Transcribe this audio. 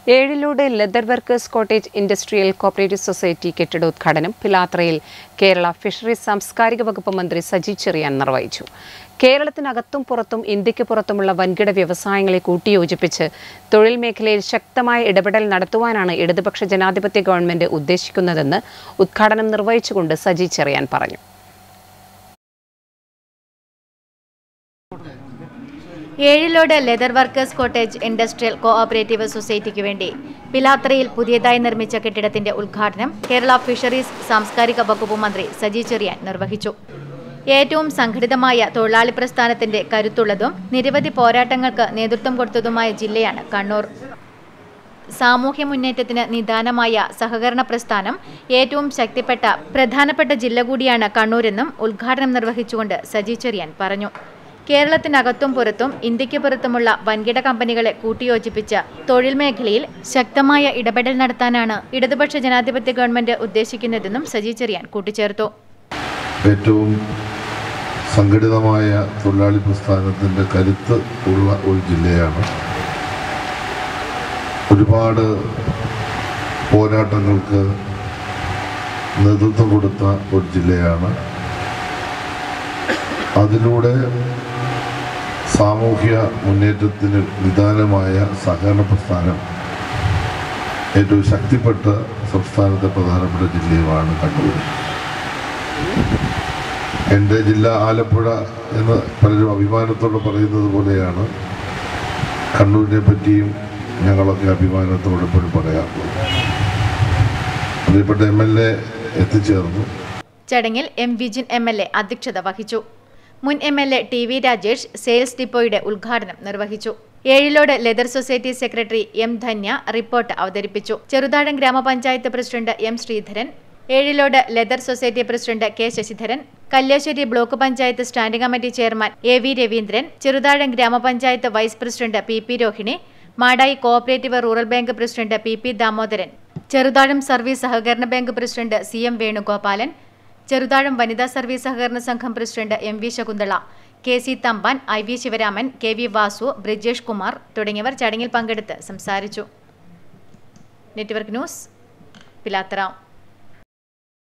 ഏഴിലൂടെ leather workers cottage industrial cooperative society കെട്ടിടോദ്ഘാടനം പിലാത്രയിൽ Kerala fisheries സാംസ്കാരിക വകുപ്പ് മന്ത്രി സജി ചെറിയാൻ നിർവഹിച്ചു കേരളത്തിനകത്തും പുറത്തും ഇന്ത്യക്ക് പുറത്തുമുള്ള വൻകിട വ്യവസായങ്ങളെ കൂട്ടിയോജിപ്പിച്ച് തൊഴിൽ മേഖലയിൽ ശക്തമായ ഇടപെടൽ നടത്തുവാനാണ് ഇടതുപക്ഷ ജനാധിപത്യ ഗവൺമെന്റ് ഉദ്ദേശിക്കുന്നതെന്ന് ഉദ്ഘാടനം നിർവഹിച്ചുകൊണ്ട് സജി ചെറിയാൻ പറഞ്ഞു Ezhilode leather workers cottage industrial cooperative സൊസൈറ്റിക്ക് വേണ്ടി പിലാത്രയിൽ പുതിയതായി നിർമ്മിച്ച കെട്ടിടത്തിന്റെ ഉദ്ഘാടനം കേരള ഫിഷറീസ് സാംസ്കാരിക വകുപ്പ് മന്ത്രി സജി ചെറിയാൻ നിർവഹിച്ചു ഏറ്റവും സംഘടിതമായ തൊഴിലാളി പ്രസ്ഥാനത്തിന്റെ കരുത്തുള്ളതും നിരവധി പോരാട്ടങ്ങൾക്ക് നേതൃത്വം കൊടുത്തതുമായ ജില്ലയാണ് കണ്ണൂർ സാമൂഹ്യ മുന്നേറ്റത്തിന് നിദാനമായ സഹകരണ പ്രസ്ഥാനം ഏറ്റവും ശക്തിപ്പെട്ട പ്രധാനപ്പെട്ട ജില്ല കൂടിയാണ് കണ്ണൂരെന്നും ഉദ്ഘാടനം നിർവഹിച്ചുകൊണ്ട് സജി ചെറിയാൻ പറഞ്ഞു കേരളത്തിനകത്തും പുറത്തും ഇന്ത്യക്ക് പുറത്തുമുള്ള വൻകിട കമ്പനികളെ കൂട്ടിയോജിപ്പിച്ച് തൊഴിൽ മേഖലയിൽ ശക്തമായ ഇടപെടൽ നടത്താനാണ് ഇടതുപക്ഷ ജനാധിപത്യ ഗവൺമെന്റ് ഉദ്ദേശിക്കുന്നതെന്നും സജി ചെറിയാൻ കൂട്ടിച്ചേർത്തു ഏറ്റവും സംഘടിതമായ തൊഴിലാളി പ്രസ്ഥാനത്തിൻ്റെ കരുത്ത് ഉള്ള ഒരു ജില്ലയാണ് ഒരുപാട് പോരാട്ടങ്ങൾക്ക് നേതൃത്വം കൊടുത്ത ഒരു ജില്ലയാണ് അതിലൂടെ സാമൂഹ്യ മുന്നേറ്റത്തിന് നിദാനമായ സഹകരണ പ്രസ്ഥാനം ഏറ്റവും ശക്തിപ്പെട്ട സംസ്ഥാനത്തെ പ്രധാനപ്പെട്ട ജില്ലയുമാണ് കണ്ണൂർ എൻ്റെ ജില്ല ആലപ്പുഴ എന്ന് പലരും അഭിമാനത്തോടെ പറയുന്നത് പോലെയാണ് കണ്ണൂരിനെ പറ്റിയും ഞങ്ങളൊക്കെ അഭിമാനത്തോടെ എപ്പോഴും പറയാറുള്ളത് പ്രിയപ്പെട്ട എം എൽ എ എത്തിച്ചേർന്നു ചടങ്ങിൽ M Vijin M L A അധ്യക്ഷത വഹിച്ചു മുൻ M L A T V Rajesh sales ഡിപ്പോയുടെ ഉദ്ഘാടനം നിർവഹിച്ചു Ezhilode leather society secretary M Dhanya report അവതരിപ്പിച്ചു ചെറുതാഴം ഗ്രാമപഞ്ചായത്ത് president M Sreedharan Ezhilode leather society president K Sasidharan Kalliasseri block panchayat standing committee chairman A V Raveendran Cheruthazham ഗ്രാമപഞ്ചായത്ത് vice president P P Rohini Madayi cooperative rural bank president P P Damodaran Cheruthazham service സഹകരണ bank president C M Venugopalan Cheruthazham വനിതാ service സഹകരണ സംഘം president M V Shakuntala K C Thampan I V Sivaraman K V Vasu Brijesh Kumar തുടങ്ങിയവർ ചടങ്ങിൽ പങ്കെടുത്ത് സംസാരിച്ചു network news Pilathara